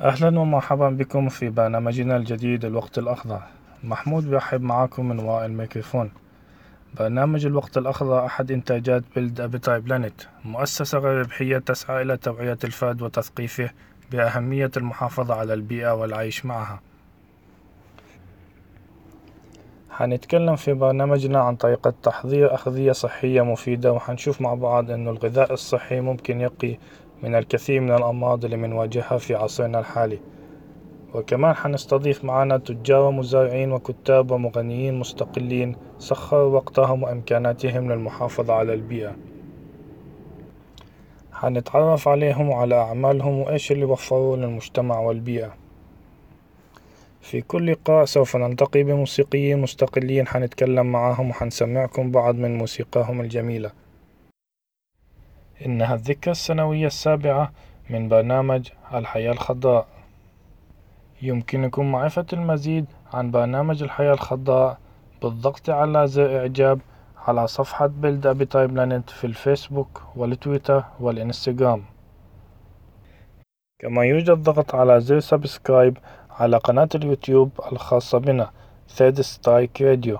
أهلا ومرحبا بكم في برنامجنا الجديد الوقت الأخضر محمود بيرحب معاكم من وراء الميكروفون برنامج الوقت الأخضر أحد إنتاجات بيلد أبيتاي بلانت مؤسسة غير ربحية تسعى إلى توعية الفرد وتثقيفه بأهمية المحافظة على البيئة والعيش معها حنتكلم في برنامجنا عن طريقة تحضير أغذية صحية مفيدة وحنشوف مع بعض أنه الغذاء الصحي ممكن يقي من الكثير من الأمراض اللي بنواجهها في عصرنا الحالي وكمان حنستضيف معنا تجار ومزارعين وكتاب ومغنيين مستقلين سخروا وقتهم وإمكاناتهم للمحافظة على البيئة حنتعرف عليهم وعلى أعمالهم وإيش اللي وفروه للمجتمع والبيئة في كل لقاء سوف نلتقي بموسيقيين مستقلين حنتكلم معاهم وحنسمعكم بعض من موسيقاهم الجميلة إنها الذكرى السنوية السابعة من برنامج الحياة الخضراء يمكنكم معرفة المزيد عن برنامج الحياة الخضراء بالضغط على زر إعجاب على صفحة بيلد أبيتاي بلانت في الفيسبوك والتويتر والإنستغرام كما يوجد ضغط على زر سبسكرايب على قناة اليوتيوب الخاصة بنا ثيرد ستايك راديو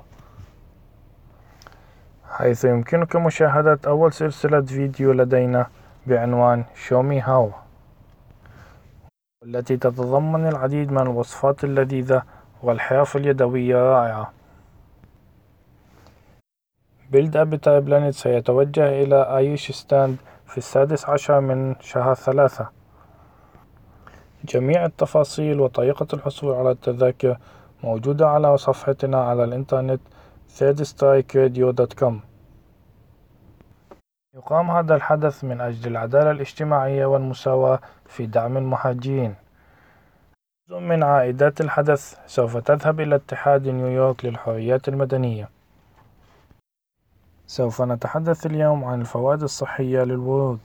حيث يمكنك مشاهدة أول سلسلة فيديو لدينا بعنوان شومي هاو والتي تتضمن العديد من الوصفات اللذيذة والحرف اليدوية الرائعة بيلد أبيتاي بلانت سيتوجه إلى آيش ستاند في السادس عشر من شهر ثلاثة جميع التفاصيل وطريقة الحصول على التذاكر موجودة على صفحتنا على الإنترنت thirdstrikeradio.com يقام هذا الحدث من أجل العدالة الاجتماعية والمساواة في دعم المهاجرين جزء من عائدات الحدث سوف تذهب إلى اتحاد نيويورك للحريات المدنية سوف نتحدث اليوم عن الفوائد الصحية للورود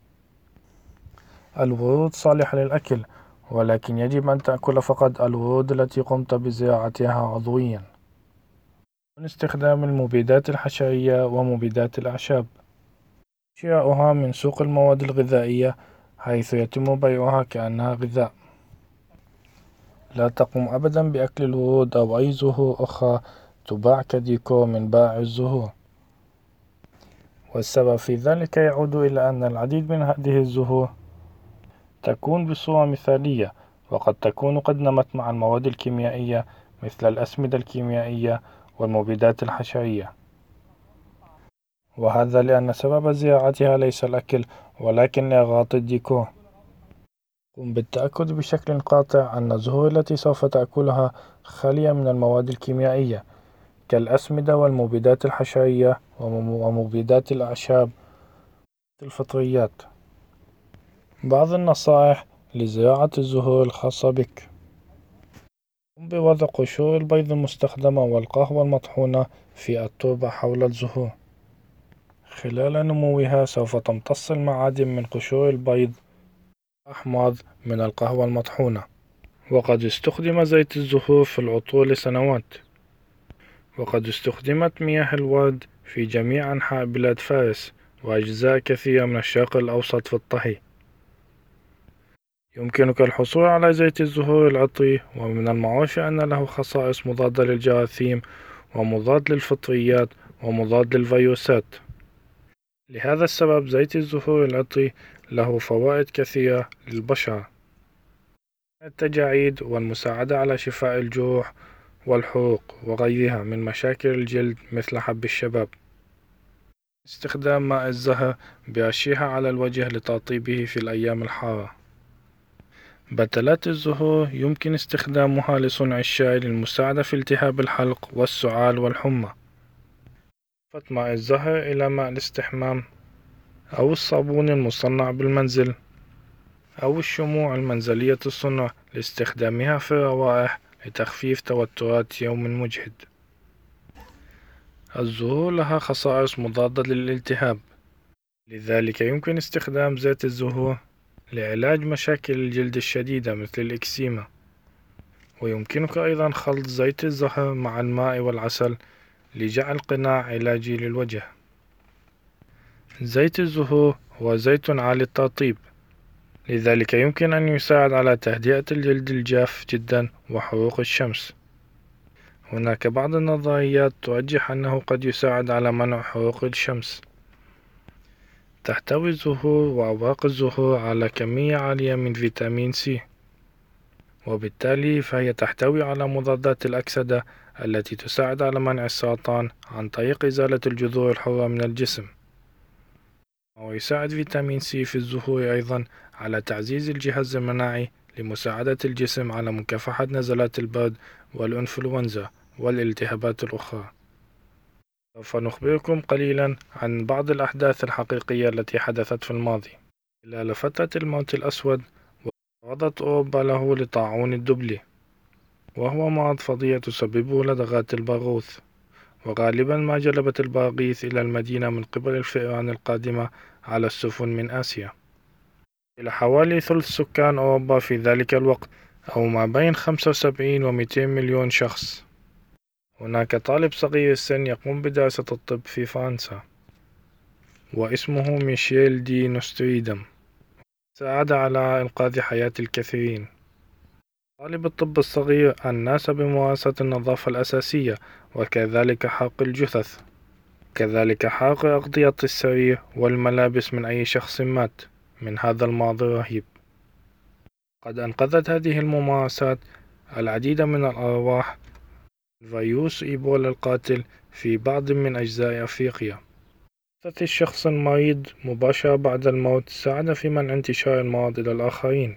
الورود صالحة للأكل ولكن يجب أن تأكل فقط الورود التي قمت بزراعتها عضويا من استخدام المبيدات الحشرية ومبيدات الأعشاب شراؤها من سوق المواد الغذائية حيث يتم بيعها كأنها غذاء لا تقم أبدا بأكل الورود أو أي زهور أخرى تباع كديكور من بائع الزهور والسبب في ذلك يعود إلى أن العديد من هذه الزهور تكون بصورة مثالية وقد تكون قد نمت مع المواد الكيميائية مثل الأسمدة الكيميائية والمبيدات الحشرية وهذا لأن سبب زراعتها ليس الأكل ولكن إغراض الديكور قم بالتأكد بشكل قاطع أن الزهور التي سوف تأكلها خالية من المواد الكيميائية كالأسمدة والمبيدات الحشرية ومبيدات الأعشاب الفطريات بعض النصائح لزراعة الزهور الخاصة بك قم بوضع قشور البيض المستخدمة والقهوة المطحونة في التربة حول الزهور خلال نموها سوف تمتص المعادن من قشور البيض أحماض من القهوة المطحونة وقد استخدم زيت الزهور في العطور لسنوات وقد استخدمت مياه الورد في جميع أنحاء بلاد فارس وأجزاء كثيرة من الشرق الأوسط في الطهي يمكنك الحصول على زيت الزهور العطري ومن المعروف أن له خصائص مضادة للجراثيم ومضاد للفطريات ومضاد للفيروسات لهذا السبب زيت الزهور العطري له فوائد كثيرة للبشرة التجاعيد والمساعدة على شفاء الجروح والحروق وغيرها من مشاكل الجلد مثل حب الشباب استخدام ماء الزهر برشها على الوجه لترطيبه في الأيام الحارة بتلات الزهور يمكن استخدامها لصنع الشاي للمساعدة في التهاب الحلق والسعال والحمى إضافة ماء الزهر إلى ماء الاستحمام أو الصابون المصنع بالمنزل أو الشموع المنزلية الصنع لاستخدامها في الروائح لتخفيف توترات يوم مجهد الزهور لها خصائص مضادة للالتهاب لذلك يمكن استخدام زيت الزهور لعلاج مشاكل الجلد الشديدة مثل الإكسيما ويمكنك أيضا خلط زيت الزهر مع الماء والعسل لجعل قناع علاجي للوجه زيت الزهور هو زيت عالي الترطيب لذلك يمكن أن يساعد على تهدئة الجلد الجاف جدا وحروق الشمس هناك بعض النظريات ترجح أنه قد يساعد على منع حروق الشمس تحتوي الزهور وأوراق الزهور على كمية عالية من فيتامين سي وبالتالي فهي تحتوي على مضادات الأكسدة التي تساعد على منع السرطان عن طريق إزالة الجذور الحرة من الجسم ويساعد فيتامين سي في الزهور أيضا على تعزيز الجهاز المناعي لمساعدة الجسم على مكافحة نزلات البرد والإنفلونزا والالتهابات الأخرى سوف نخبركم قليلا عن بعض الأحداث الحقيقية التي حدثت في الماضي خلال فترة الموت الأسود تعرضت أوروبا له لطاعون الدبلي وهو مرض فظيع تسببه لدغات البرغوث وغالبا ما جلبت البراغيث إلى المدينة من قبل الفئران القادمة على السفن من آسيا إلى حوالي ثلث سكان أوروبا في ذلك الوقت أو ما بين 75 و 200 مليون شخص هناك طالب صغير السن يقوم بدراسة الطب في فرنسا واسمه ميشيل دي نوستريدم ساعد على إنقاذ حياة الكثيرين طالب الطب الصغير الناس بممارسة النظافة الأساسية وكذلك حرق الجثث كذلك حرق أغطية السرير والملابس من أي شخص مات من هذا المرض الرهيب قد أنقذت هذه الممارسات العديد من الأرواح فيروس إيبولا القاتل في بعض من أجزاء أفريقيا جثة الشخص المريض مباشرة بعد الموت ساعد في منع انتشار المرض إلى الآخرين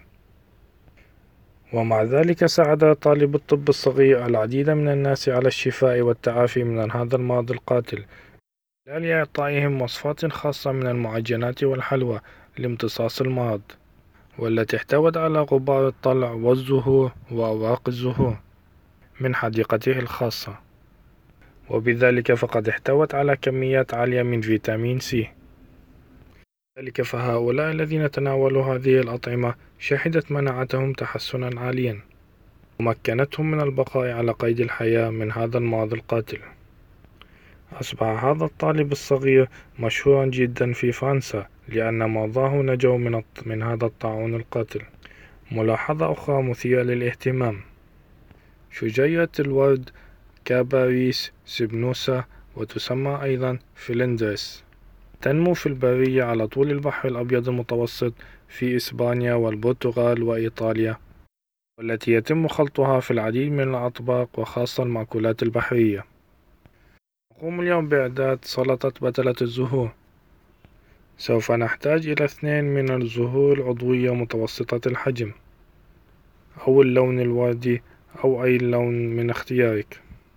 ومع ذلك ساعد طالب الطب الصغير العديد من الناس على الشفاء والتعافي من هذا المرض القاتل خلال إعطائهم وصفات خاصة من المعجنات والحلوى لامتصاص المرض والتي احتوت على غبار الطلع والزهور وأوراق الزهور من حديقته الخاصة وبذلك فقد احتوت على كميات عالية من فيتامين سي ذلك فهؤلاء الذين تناولوا هذه الأطعمة شهدت مناعتهم تحسنا عاليا ومكنتهم من البقاء على قيد الحياة من هذا المرض القاتل أصبح هذا الطالب الصغير مشهورا جدا في فرنسا لأن مرضاه نجوا من, من هذا الطاعون القاتل ملاحظة أخرى مثيرة للاهتمام شجيرة الورد كاباريس سبنوسا وتسمى أيضا فلندرس تنمو في البرية على طول البحر الأبيض المتوسط في إسبانيا والبرتغال وإيطاليا والتي يتم خلطها في العديد من الأطباق وخاصة المأكولات البحرية نقوم اليوم بإعداد سلطة بتلة الزهور سوف نحتاج إلى اثنين من الزهور العضوية متوسطة الحجم أو اللون الوردي أو أي لون من اختيارك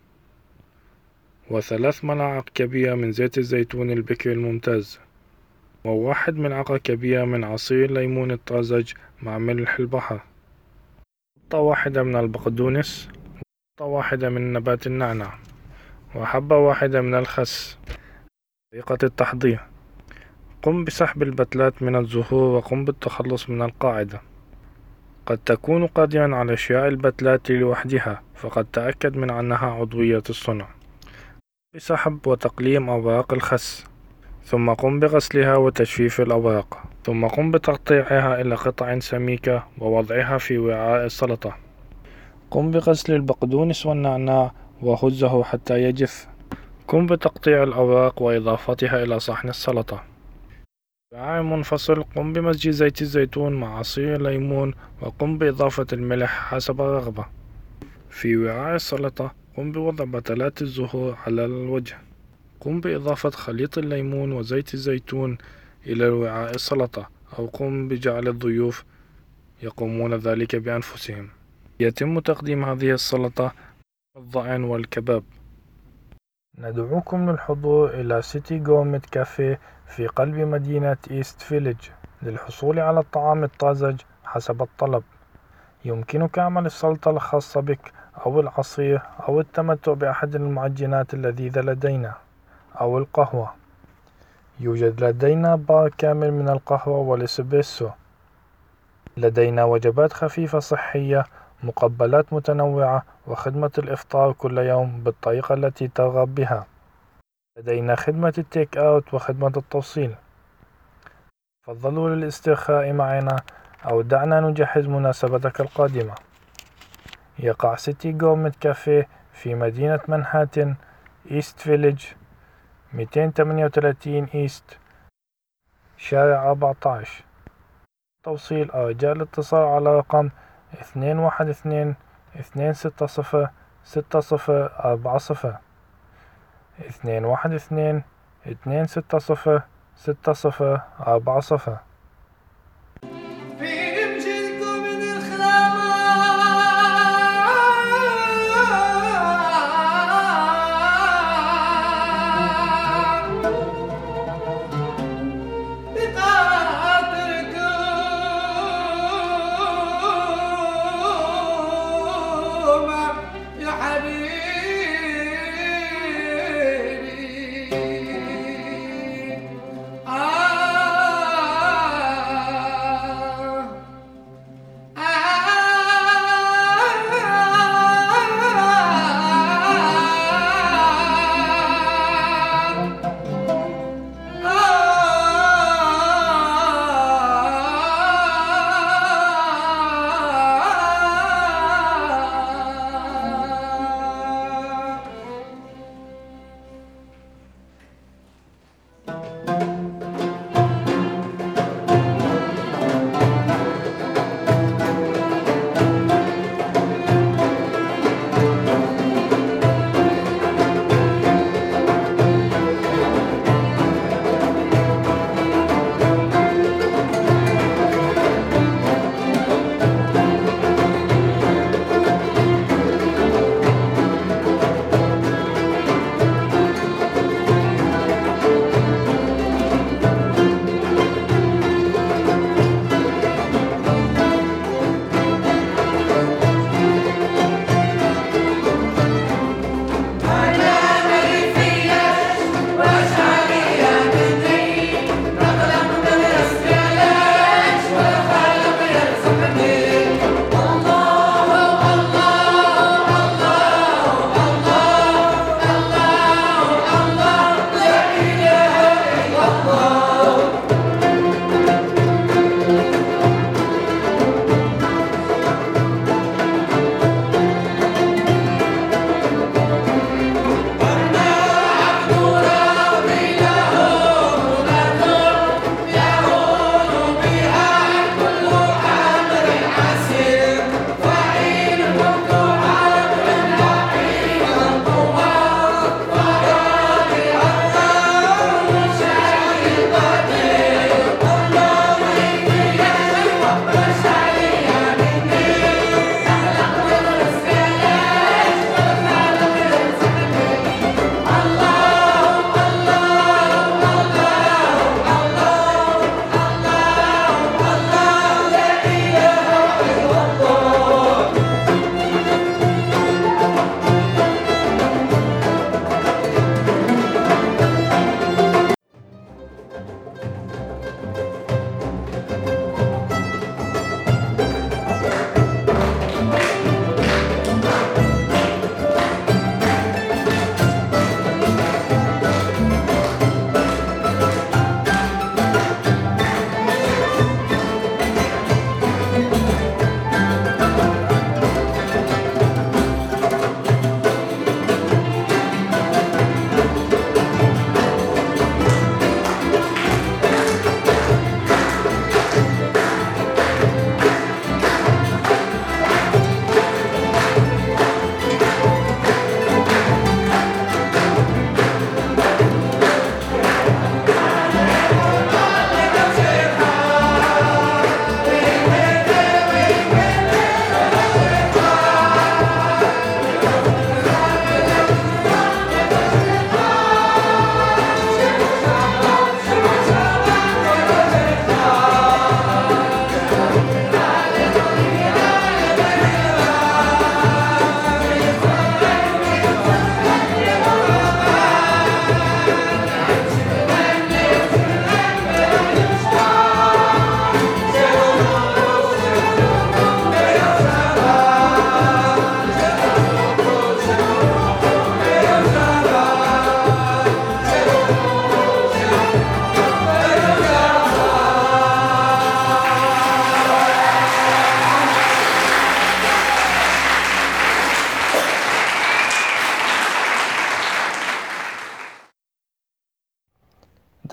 وثلاث ملاعق كبيرة من زيت الزيتون البكر الممتاز وواحد ملعقة كبيرة من عصير الليمون الطازج مع ملح البحر قطة واحدة من البقدونس قطة واحدة من نبات النعناع وحبة واحدة من الخس طريقة التحضير قم بسحب البتلات من الزهور وقم بالتخلص من القاعدة قد تكون قادرا على شراء البتلات لوحدها فقد تأكد من أنها عضوية الصنع بسحب وتقليم أوراق الخس ثم قم بغسلها وتجفيف الأوراق ثم قم بتقطيعها إلى قطع سميكة ووضعها في وعاء السلطة قم بغسل البقدونس والنعناع وهزه حتى يجف قم بتقطيع الأوراق وإضافتها إلى صحن السلطة وعاء منفصل قم بمزج زيت الزيتون مع عصير الليمون وقم بإضافة الملح حسب الرغبة في وعاء السلطة قم بوضع بتلات الزهور على الوجه قم بإضافة خليط الليمون وزيت الزيتون إلى وعاء السلطة أو قم بجعل الضيوف يقومون ذلك بأنفسهم يتم تقديم هذه السلطة الضأن والكباب ندعوكم للحضور إلى سيتي جورمت كافيه في قلب مدينة إيست فيليج للحصول على الطعام الطازج حسب الطلب يمكنك عمل السلطة الخاصة بك أو العصير أو التمتع بأحد المعجنات اللذيذة لدينا أو القهوة يوجد لدينا بار كامل من القهوة والإسبريسو لدينا وجبات خفيفة صحية مقبلات متنوعة وخدمة الإفطار كل يوم بالطريقة التي ترغب بها لدينا خدمة التيك أوت وخدمة التوصيل فضلوا للاسترخاء معنا أو دعنا نجهز مناسبتك القادمة يقع سيتي جورمت كافيه في مدينة منهاتن إيست فيليج 238 إيست شارع 14 توصيل أو رجاء الاتصال على رقم اثنين واحد اثنين اثنين ستة صفر ستة صفر أربعة صفر اثنين واحد اثنين اثنين ستة صفر ستة صفر أربعة صفر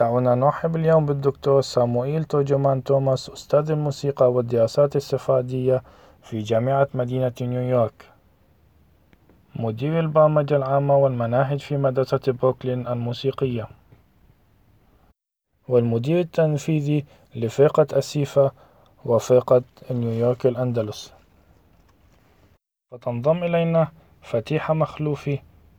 دعونا نرحب اليوم بالدكتور ساموئيل توجمان توماس أستاذ الموسيقى والدراسات السفادية في جامعة مدينة نيويورك مدير البرمجة العامة والمناهج في مدرسة بروكلين الموسيقية والمدير التنفيذي لفرقة أسيفا وفرقة نيويورك الأندلس فتنضم إلينا فتيحة مخلوفي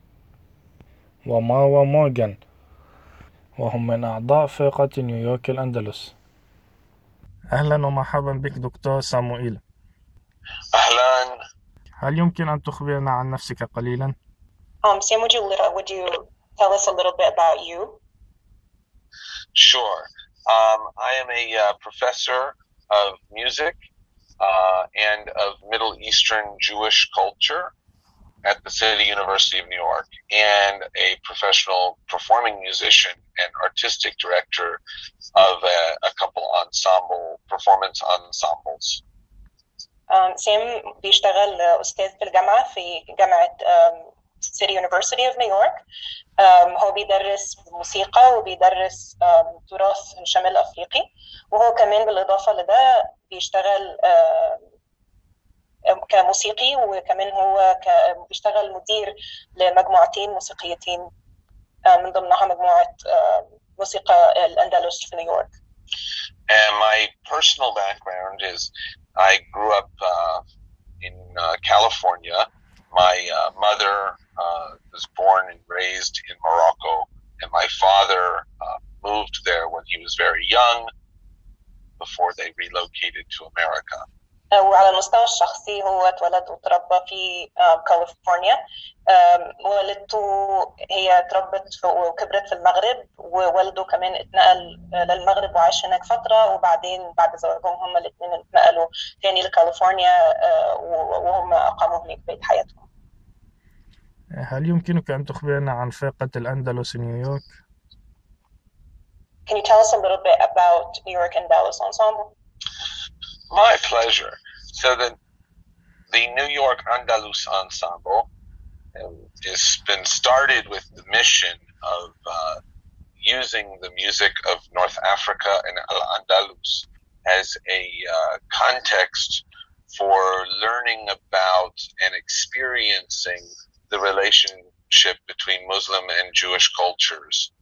وماروا مورغان وهم من أعضاء فرقة نيويورك الأندلس أهلا ومرحبا بك دكتور ساموئيل أهلا هل يمكن أن تخبرنا عن نفسك قليلا؟ Um, Sam, would you, little, would you tell us a little bit about you? Sure. Um, I am a uh, professor of music uh, and of Middle Eastern Jewish culture at the City University of New York, and a professional performing musician and artistic director of a, a couple ensemble performance ensembles. Um, سام بيشتغل أستاذ في الجامعة في جامعة um, City University of New York. Um, هو بيدرس موسيقى وبيدرس um, تراث الشمال الأفريقي وهو كمان بالإضافة لده بيشتغل um, كموسيقي وكمان هو ك- بيشتغل مدير لمجموعتين موسيقيتين من ضمنها مجموعة موسيقى الأندلس في نيويورك. And my personal background is I grew up uh, in uh, California. My uh, mother was born and raised in Morocco, and my father moved there when he was very young before they relocated to America. وعلى المستوى الشخصي هو اتولد وتربى في كاليفورنيا والدته هي تربت وكبرت في المغرب ووالده كمان اتنقل للمغرب وعاش هناك فترة وبعدين بعد زواجهم هم الاثنين اتنقلوا تاني لكاليفورنيا وهم أقاموا هناك بقية حياتهم هل يمكنك أن تخبرنا عن فرقة الأندلس نيويورك؟ Can you tell us a little bit about New York and Dallas Ensemble? My pleasure. So the the New York Andalus Ensemble has been started with the mission of uh, using the music of North Africa and Al Andalus as a uh, context for learning about and experiencing the relationship between Muslim and Jewish cultures.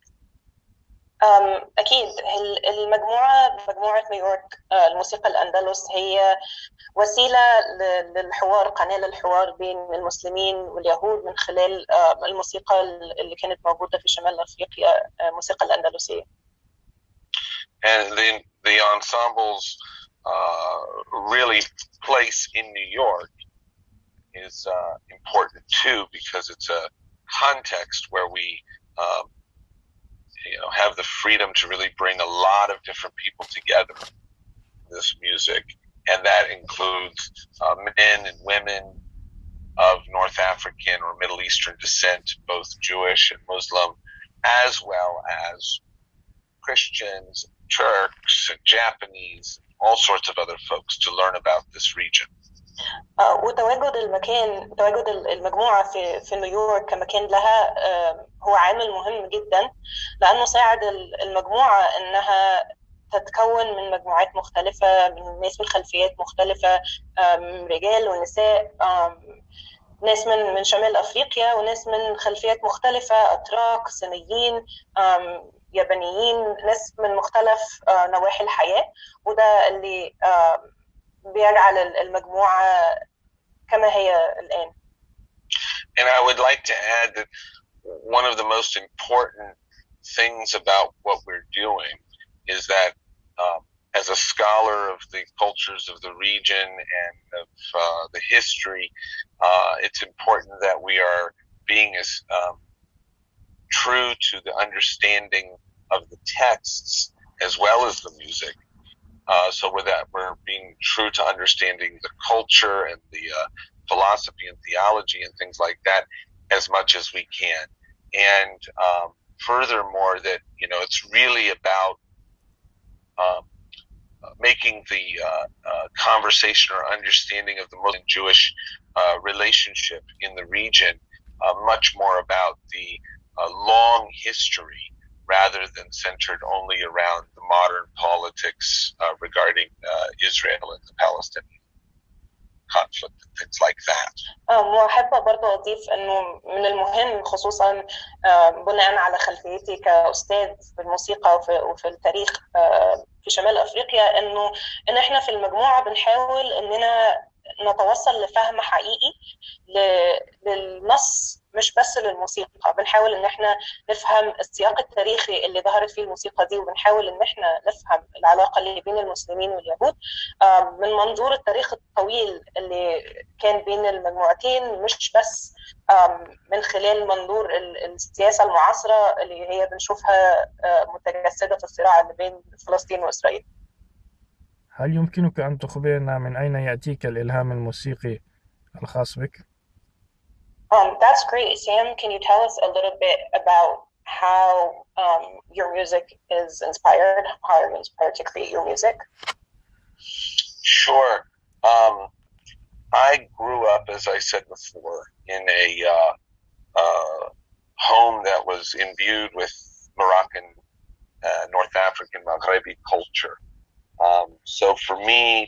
أكيد المجموعة مجموعة نيويورك الموسيقى الأندلس هي وسيلة للحوار قناة للحوار بين المسلمين واليهود من خلال الموسيقى اللي كانت موجودة في شمال أفريقيا الموسيقى الأندلسية. And the, the ensembles uh, really place in New York is uh, important too because it's a context where we um, you know have the freedom to really bring a lot of different people together this music and that includes uh, men and women of north african or middle eastern descent both jewish and muslim as well as christians turks and japanese all sorts of other folks to learn about this region وتواجد المكان تواجد المجموعة في في نيويورك كمكان لها هو عامل مهم جدا لأنه ساعد المجموعة إنها تتكون من مجموعات مختلفة من ناس من خلفيات مختلفة رجال ونساء ناس من من شمال أفريقيا وناس من خلفيات مختلفة أتراك صينيين يابانيين ناس من مختلف نواحي الحياة وده اللي بيجعل المجموعة كما هي الآن. And I would like to add that one of the most important things about what we're doing is that um, as a scholar of the cultures of the region and of uh, the history, uh, it's important that we are being as um, true to the understanding of the texts as well as the music uh, so with that, we're being true to understanding the culture and the uh, philosophy and theology and things like that as much as we can. And um, furthermore, that you know, it's really about um, making the uh, conversation or understanding of the Muslim Jewish relationship in the region much more about the long history rather than centered only around the modern politics uh, regarding uh, Israel and the Palestinian conflict and things like that. وأحب برضه أضيف أنه من المهم خصوصا بناء على خلفيتي كأستاذ في الموسيقى وفي, وفي التاريخ في شمال أفريقيا أنه إن إحنا في المجموعة بنحاول أننا نتوصل لفهم حقيقي للنص مش بس للموسيقى بنحاول ان احنا نفهم السياق التاريخي اللي ظهرت فيه الموسيقى دي وبنحاول ان احنا نفهم العلاقه اللي بين المسلمين واليهود من منظور التاريخ الطويل اللي كان بين المجموعتين مش بس من خلال منظور السياسه المعاصره اللي هي بنشوفها متجسده في الصراع اللي بين فلسطين واسرائيل. هل يمكنك أن تخبرنا من أين يأتيك الإلهام الموسيقي الخاص بك؟ Um, that's great. Sam, can you tell us a little bit about how um, your music is inspired, how you're inspired to create your music? Sure. Um, I grew up, as I said before, in a uh, uh, home that was imbued with Moroccan, uh, North African, Maghrebi culture. Um, so for me,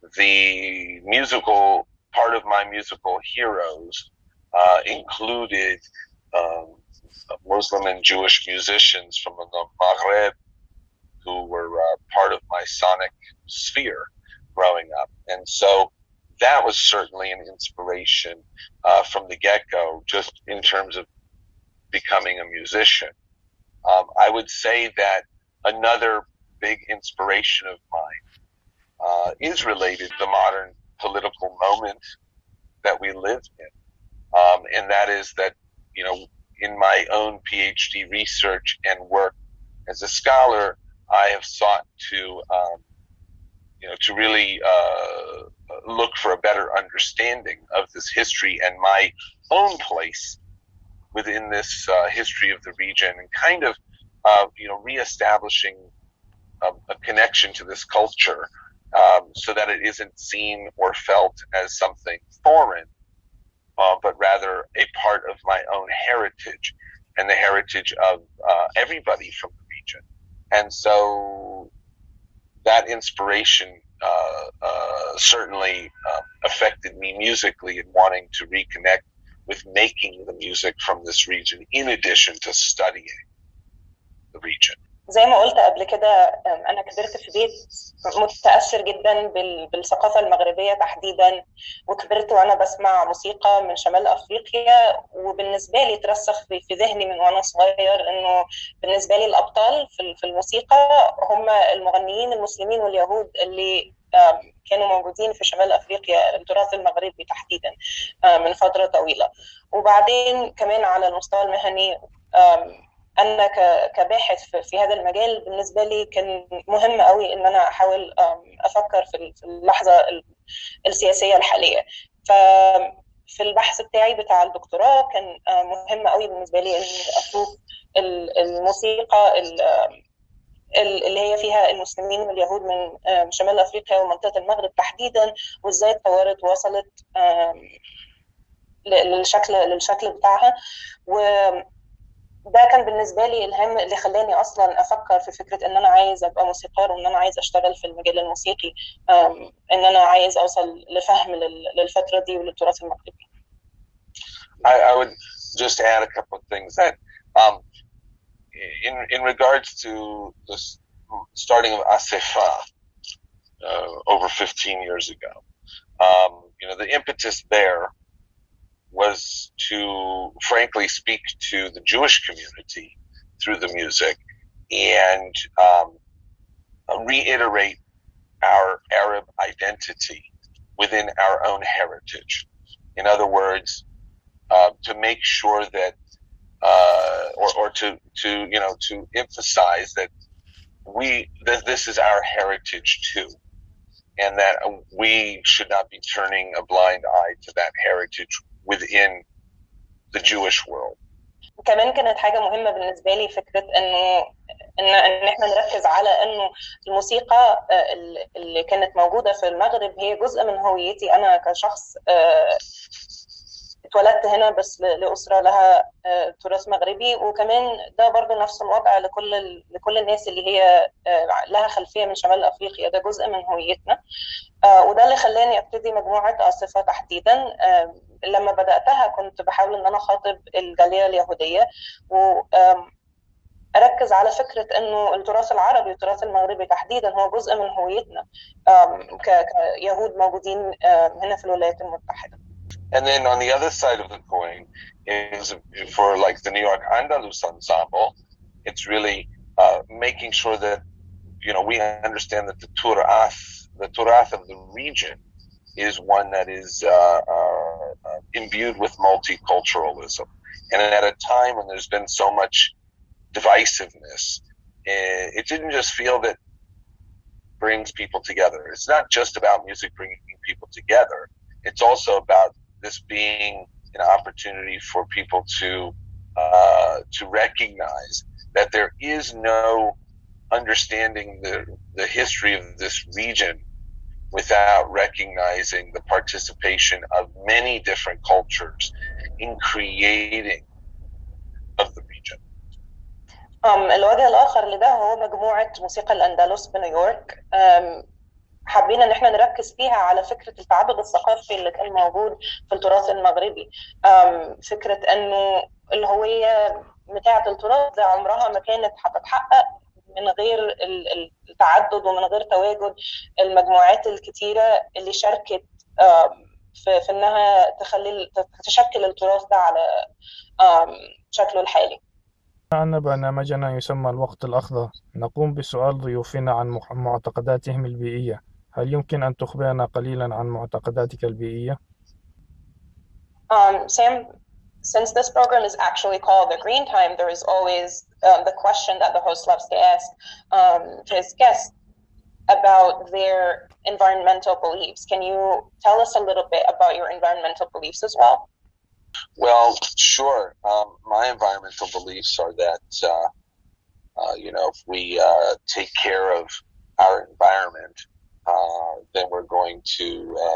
the musical part of my musical heroes uh, included um, Muslim and Jewish musicians from the Maghreb who were uh, part of my sonic sphere growing up. And so that was certainly an inspiration uh, from the get go, just in terms of becoming a musician. Um, I would say that another big inspiration of mine uh, is related to the modern political moment that we live in. Um, and that is that, you know, in my own PhD research and work as a scholar, I have sought to, um, you know, to really uh, look for a better understanding of this history and my own place within this uh, history of the region, and kind of, uh, you know, reestablishing a, a, connection to this culture, um, so that it isn't seen or felt as something foreign, uh, but rather a part of my own heritage and the heritage of uh, everybody from the region. And so that inspiration uh, uh certainly um, affected me musically in wanting to reconnect with making the music from this region in addition to studying the region. زي ما قلت قبل كده انا كبرت في بيت متاثر جدا بالثقافه المغربيه تحديدا وكبرت وانا بسمع موسيقى من شمال افريقيا وبالنسبه لي ترسخ في ذهني من وانا صغير انه بالنسبه لي الابطال في الموسيقى هم المغنيين المسلمين واليهود اللي كانوا موجودين في شمال افريقيا التراث المغربي تحديدا من فتره طويله وبعدين كمان على المستوى المهني انا كباحث في هذا المجال بالنسبه لي كان مهم قوي ان انا احاول افكر في اللحظه السياسيه الحاليه ف في البحث بتاعي بتاع الدكتوراه كان مهم قوي بالنسبه لي اني اشوف الموسيقى اللي هي فيها المسلمين واليهود من شمال افريقيا ومنطقه المغرب تحديدا وازاي اتطورت ووصلت للشكل للشكل بتاعها و ده كان بالنسبه لي الهام اللي خلاني اصلا افكر في فكره ان انا عايز ابقى موسيقار وان انا عايز اشتغل في المجال الموسيقي ان انا عايز اوصل لفهم للفتره دي وللتراث المغربي. I, I would just add a couple of things that um, in in regards to the starting of Asefa uh, over 15 years ago. Um, you know, the impetus there was to frankly speak to the Jewish community through the music and um, reiterate our Arab identity within our own heritage. In other words, uh, to make sure that, uh, or, or to, to, you know, to emphasize that we, that this is our heritage too. And that we should not be turning a blind eye to that heritage within the Jewish world. كمان كانت حاجة مهمة بالنسبة لي فكرة إنه إن إن إحنا نركز على إنه الموسيقى اللي كانت موجودة في المغرب هي جزء من هويتي أنا كشخص اتولدت هنا بس لأسرة لها تراث مغربي وكمان ده برضه نفس الوضع لكل لكل الناس اللي هي لها خلفية من شمال أفريقيا ده جزء من هويتنا وده اللي خلاني ابتدي مجموعة آصفة تحديدا لما بدأتها كنت بحاول إن أنا أخاطب الجالية اليهودية و اركز على فكره انه التراث العربي والتراث المغربي تحديدا هو جزء من هويتنا كيهود موجودين هنا في الولايات المتحده. And then on the other side of the coin is for like the New York Andalus ensemble, it's really uh, making sure that you know we understand that the Turath, the Turath of the region, is one that is uh, uh, imbued with multiculturalism, and at a time when there's been so much divisiveness. It didn't just feel that brings people together. It's not just about music bringing people together. It's also about this being an opportunity for people to uh, to recognize that there is no understanding the the history of this region without recognizing the participation of many different cultures in creating of the region. الوجه الاخر لده هو مجموعه موسيقى الاندلس بنيويورك حابين ان احنا نركز فيها على فكره التعدد الثقافي اللي كان موجود في التراث المغربي فكره انه الهويه بتاعه التراث ده عمرها ما كانت هتتحقق من غير التعدد ومن غير تواجد المجموعات الكتيره اللي شاركت في, في انها تخلي تشكل التراث ده على شكله الحالي أن برنامجنا يسمى الوقت الأخضر نقوم بسؤال ضيوفنا عن معتقداتهم البيئية هل يمكن أن تخبرنا قليلا عن معتقداتك البيئية؟ Um, Sam, since this program is actually called the Green Time, there is always um, the question that the host loves to ask um, to his guests about their environmental beliefs. Can you tell us a little bit about your environmental beliefs as well? Well, sure. Um, my environmental beliefs are that, uh, uh, you know, if we uh, take care of our environment, then we're going to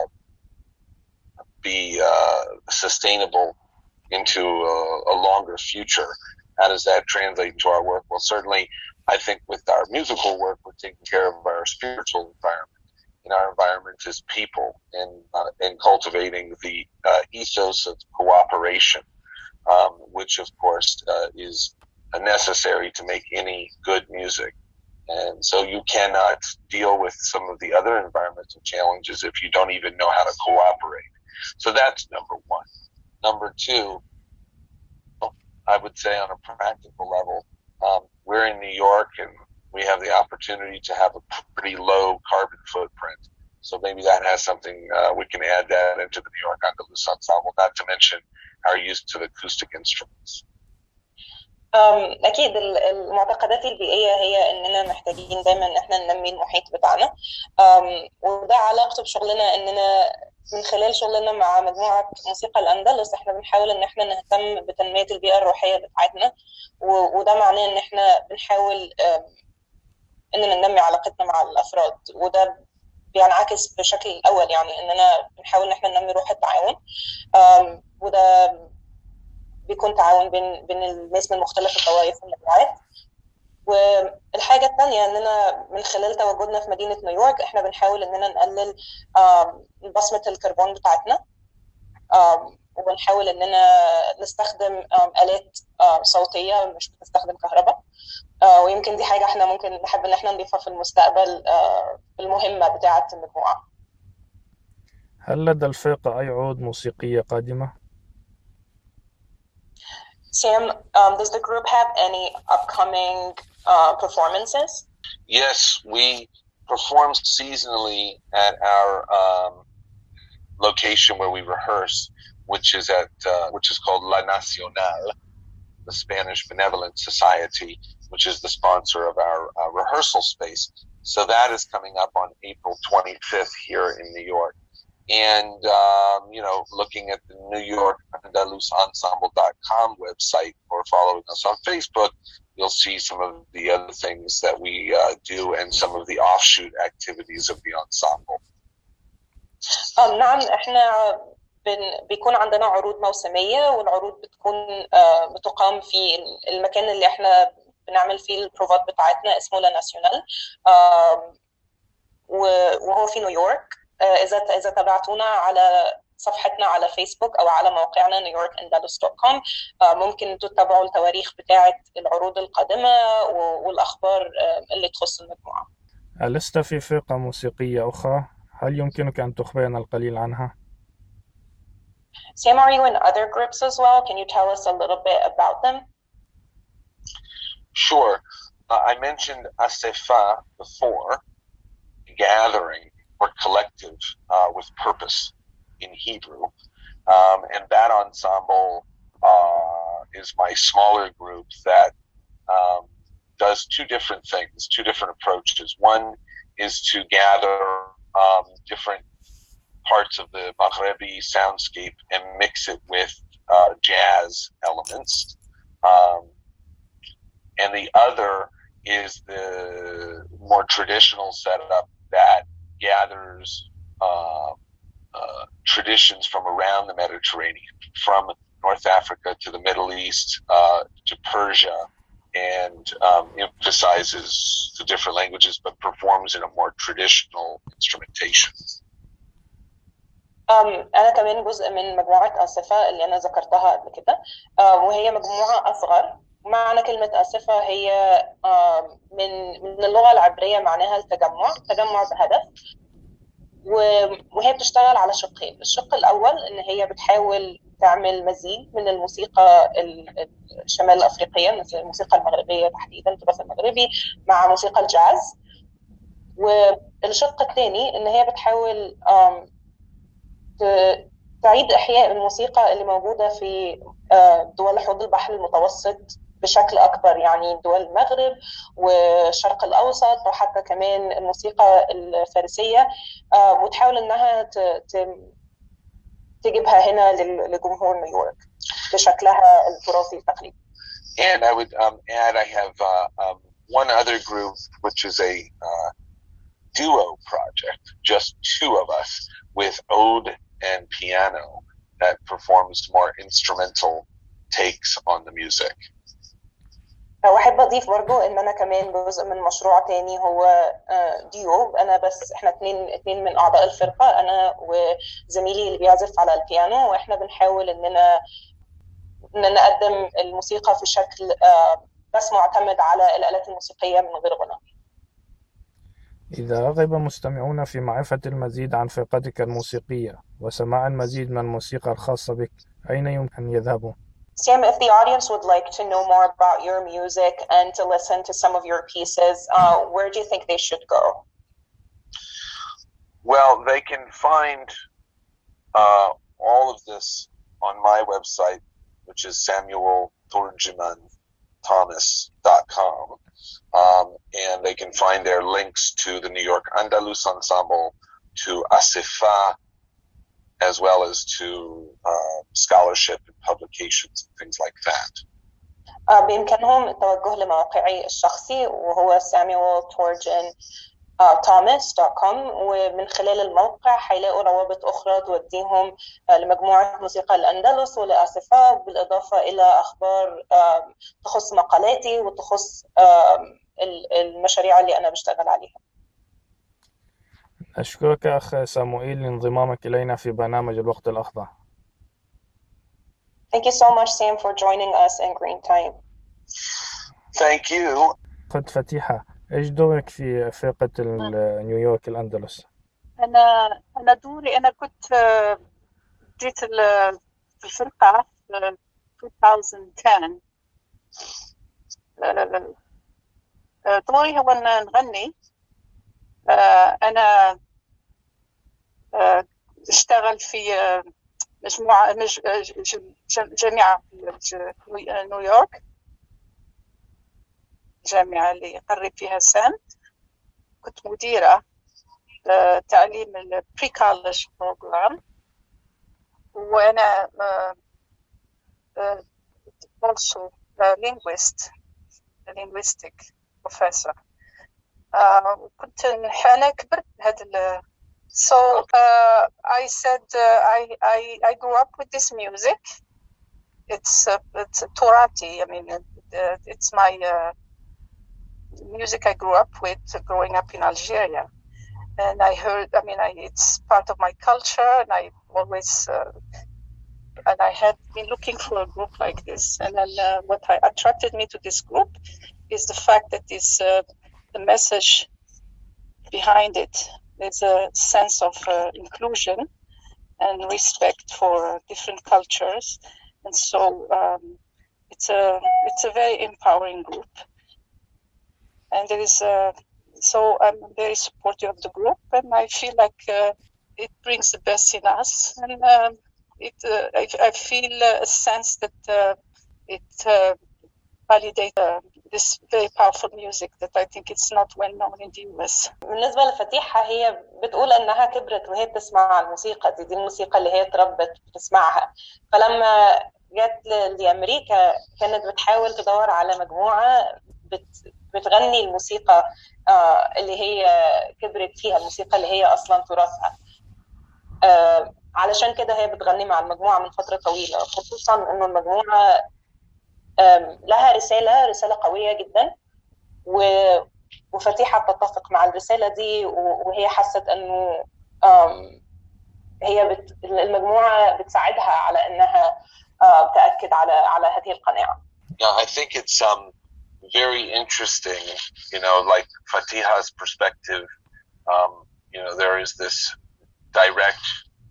be sustainable into a, a, longer future. How does that translate to our work? Well, certainly, I think with our musical work, we're taking care of our spiritual environment in our environment as people and uh, and cultivating the uh, ethos of cooperation, um, which of course uh, is necessary to make any good music. And so you cannot deal with some of the other environmental challenges if you don't even know how to cooperate. So that's number one. Number two, I would say on a practical level, um, we're in New York and we have the opportunity to have a pretty low carbon footprint. So maybe that has something uh, we can add that into the New York Andalus Ensemble, not to mention our use of acoustic instruments. Um, أكيد المعتقدات البيئية هي إننا محتاجين دايما إن إحنا ننمي المحيط بتاعنا um, وده علاقته بشغلنا إننا من خلال شغلنا مع مجموعة موسيقى الأندلس إحنا بنحاول إن إحنا نهتم بتنمية البيئة الروحية بتاعتنا وده معناه إن إحنا بنحاول um, إننا ننمي علاقتنا مع الأفراد وده بينعكس بشكل الأول يعني إننا بنحاول إن إحنا ننمي روح التعاون وده بيكون تعاون بين بين الناس من مختلف الطوائف والمجموعات والحاجة الثانية إننا من خلال تواجدنا في مدينة نيويورك إحنا بنحاول إننا نقلل بصمة الكربون بتاعتنا وبنحاول إننا نستخدم آلات صوتية مش بتستخدم كهرباء ويمكن دي حاجة إحنا ممكن نحب إن إحنا نضيفها في المستقبل في المهمة بتاعة المجموعة. هل لدى الفرقة أي عروض موسيقية قادمة؟ Sam, um, does the group have any upcoming uh, performances? Yes, we perform seasonally at our um, location where we rehearse, which is at uh, which is called La Nacional, the Spanish Benevolent Society, which is the sponsor of our uh, rehearsal space. So that is coming up on April 25th here in New York. And, um, you know, looking at the New York AndalusEnsemble.com website or following us on Facebook, you'll see some of the other things that we uh, do and some of the offshoot activities of the ensemble. نعم احنا بيكون عندنا عروض موسمية والعروض بتكون آه، بتقام في المكان اللي احنا بنعمل فيه البروفات بتاعتنا اسمه لا ناسيونال وهو في نيويورك آه، اذا اذا تابعتونا على صفحتنا على فيسبوك او على موقعنا نيويورك اندلس دوت كوم ممكن تتابعوا التواريخ بتاعه العروض القادمه والاخبار آه، اللي تخص المجموعه. ألست في فرقة موسيقية أخرى؟ هل يمكنك أن تخبرنا القليل عنها؟ Sam, are you in other groups as well? Can you tell us a little bit about them? Sure. Uh, I mentioned Asefa before, gathering or collective uh, with purpose in Hebrew. Um, and that ensemble uh, is my smaller group that um, does two different things, two different approaches. One is to gather um, different parts of the Maghrebi soundscape and mix it with uh, jazz elements. Um, and the other is the more traditional setup that gathers uh, uh, traditions from around the Mediterranean, from North Africa to the Middle East uh, to Persia, and um, emphasizes the different languages but performs in a more traditional instrumentation. أنا كمان جزء من مجموعة آسفة اللي أنا ذكرتها قبل كده وهي مجموعة أصغر معنى كلمة آسفة هي من من اللغة العبرية معناها التجمع تجمع بهدف وهي بتشتغل على شقين الشق الأول إن هي بتحاول تعمل مزيج من الموسيقى الشمال الأفريقية مثل الموسيقى المغربية تحديدا التراث المغربي مع موسيقى الجاز والشق الثاني إن هي بتحاول تعيد إحياء الموسيقى اللي موجودة في دول حوض البحر المتوسط بشكل اكبر يعني دول المغرب والشرق الاوسط وحتى كمان الموسيقى الفارسيه وتحاول انها تجيبها هنا لجمهور نيويورك بشكلها التراثي التقليدي. And I would um, add, I have uh, um, one other group, which is a uh, duo project, just two of us, with ode and piano that performs more instrumental takes on the music. واحب اضيف برضو ان انا كمان جزء من مشروع تاني هو ديو انا بس احنا اتنين اتنين من اعضاء الفرقه انا وزميلي اللي بيعزف على البيانو واحنا بنحاول اننا ان نقدم الموسيقى في شكل بس معتمد على الالات الموسيقيه من غير غنى إذا رغب مستمعون في معرفة المزيد عن فرقتك الموسيقية وسماع المزيد من الموسيقى الخاصة بك أين يمكن أن يذهبوا؟ Sam, if the audience would like to know more about your music and to listen to some of your pieces, uh, where do you think they should go? Well, they can find uh, all of this on my website, which is samuelthorjiman.thomas.com. Um, and they can find their links to the New York Andalus Ensemble, to Asifa, as well as to uh, scholarship and publications and things like that. بإمكانهم التوجه لموقعي الشخصي وهو samueltorgenthomas.com ومن خلال الموقع هيلاقوا روابط أخرى توديهم لمجموعة موسيقى الأندلس ولآسفة بالإضافة إلى أخبار تخص مقالاتي وتخص المشاريع اللي أنا بشتغل عليها. أشكرك أخ ساموئيل لانضمامك إلينا في برنامج الوقت الأخضر. Thank you so much, Sam, for joining us in Green Time. Thank you. قد فتيحة إيش دورك في فرقة نيويورك الأندلس؟ أنا أنا دوري أنا كنت جيت في الفرقة في 2010 دوري هو أن نغني أنا اشتغل في مجموعة مج... جامعة في نيويورك الجامعة اللي قرب فيها سام كنت مديرة تعليم البري كولج بروجرام وأنا also linguist linguistic professor وكنت أنا كبرت بهذا So uh, I said uh, I, I I grew up with this music. It's uh, it's Torati. I mean, uh, it's my uh, music I grew up with growing up in Algeria, and I heard. I mean, I, it's part of my culture, and I always uh, and I had been looking for a group like this. And then uh, what I, attracted me to this group is the fact that is uh, the message behind it. There's a sense of uh, inclusion and respect for different cultures, and so um, it's a it's a very empowering group. And there is a, so I'm very supportive of the group, and I feel like uh, it brings the best in us, and um, it uh, I, I feel a sense that uh, it uh, validates uh, this very powerful music that I think it's not well known in the US. بالنسبة لفتيحة هي بتقول إنها كبرت وهي بتسمع الموسيقى دي دي الموسيقى اللي هي اتربت بتسمعها فلما جت ل- لأمريكا كانت بتحاول تدور على مجموعة بت بتغني الموسيقى آه، اللي هي كبرت فيها الموسيقى اللي هي أصلا تراثها آه، علشان كده هي بتغني مع المجموعة من فترة طويلة خصوصا إنه المجموعة آم، لها رسالة رسالة قوية جدا و- وفتيحة تتفق مع الرسالة دي و- وهي حست إنه آم، هي بت... المجموعة بتساعدها على إنها آه، تأكد على على هذه القناعة. Yeah, I think it's um, very interesting, you know, like Fatiha's perspective. Um, you know, there is this direct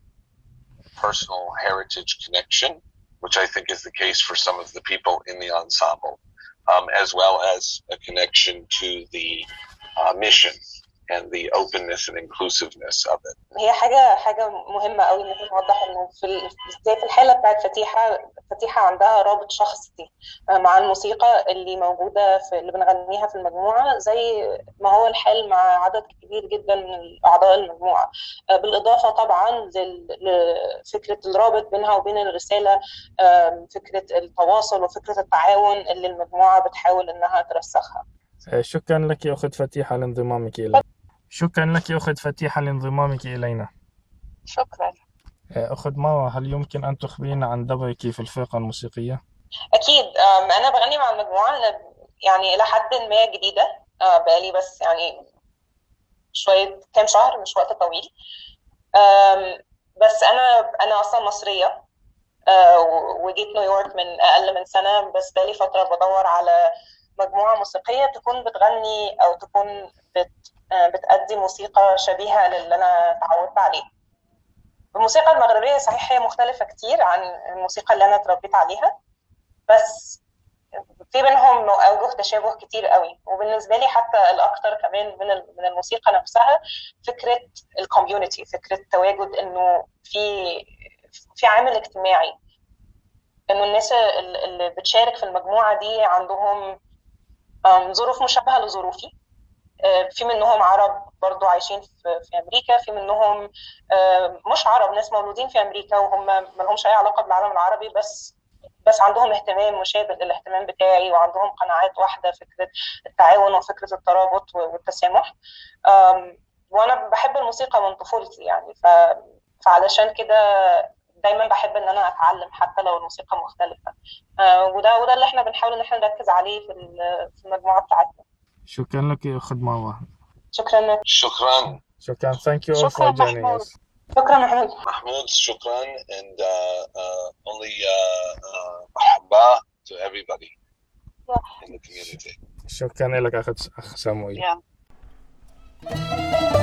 personal heritage connection, which I think is the case for some of the people in the ensemble, um, as well as a connection to the uh, mission and the openness and inclusiveness of it. هي حاجة حاجة مهمة قوي إن احنا نوضح إنه في ال- زي في الحالة بتاعت فتيحة فتيحة عندها رابط شخصي مع الموسيقى اللي موجودة في اللي بنغنيها في المجموعة زي ما هو الحال مع عدد كبير جدا من أعضاء المجموعة بالإضافة طبعا لل- لفكرة الرابط بينها وبين الرسالة آم، فكرة التواصل وفكرة التعاون اللي المجموعة بتحاول إنها ترسخها آه، شكرا لك أخت فتيحة لانضمامك إلينا شكرا لك أخت فتيحة لانضمامك إلينا شكرا. آه، أخت مروة هل يمكن أن تخبرينا عن دورك في الفرقة الموسيقية؟ أكيد أم، أنا بغني مع المجموعة أنا يعني إلى حد ما جديدة أه، بقالي بس يعني شوية كام شهر مش وقت طويل أم، بس أنا أنا أصلا مصرية أه، و- وجيت نيويورك من أقل من سنة بس بقالي فترة بدور على مجموعة موسيقية تكون بتغني أو تكون بت أه، بتأدي موسيقى شبيهة للي أنا اتعودت عليه الموسيقى المغربية صحيح هي مختلفة كتير عن الموسيقى اللي أنا اتربيت عليها بس في بينهم اوجه تشابه كتير قوي وبالنسبه لي حتى الاكتر كمان من ال- من الموسيقى نفسها فكره الكوميونتي فكره تواجد انه في في عامل اجتماعي انه الناس ال- اللي بتشارك في المجموعه دي عندهم آم، ظروف مشابهه لظروفي آه، في منهم عرب برضو عايشين في في امريكا في منهم آه، مش عرب ناس مولودين في امريكا وهم ما لهمش اي علاقه بالعالم العربي بس بس عندهم اهتمام مشابه للاهتمام بتاعي وعندهم قناعات واحده فكره التعاون وفكره الترابط والتسامح آم، وانا بحب الموسيقى من طفولتي يعني ف... فعلشان كده دايما بحب ان انا اتعلم حتى لو الموسيقى مختلفه آه، وده وده اللي احنا بنحاول ان احنا نركز عليه في ال- في المجموعه بتاعتنا شكرا لك أخت مروة شكرا لك. Shukran, شكرا thank you all شكراً for joining محمود. us شكرا محمود Mahmoud, shukran, and uh, uh, only uh, uh, mahabba to everybody in the community. شكرا لك أخت أخ سامويل Yeah.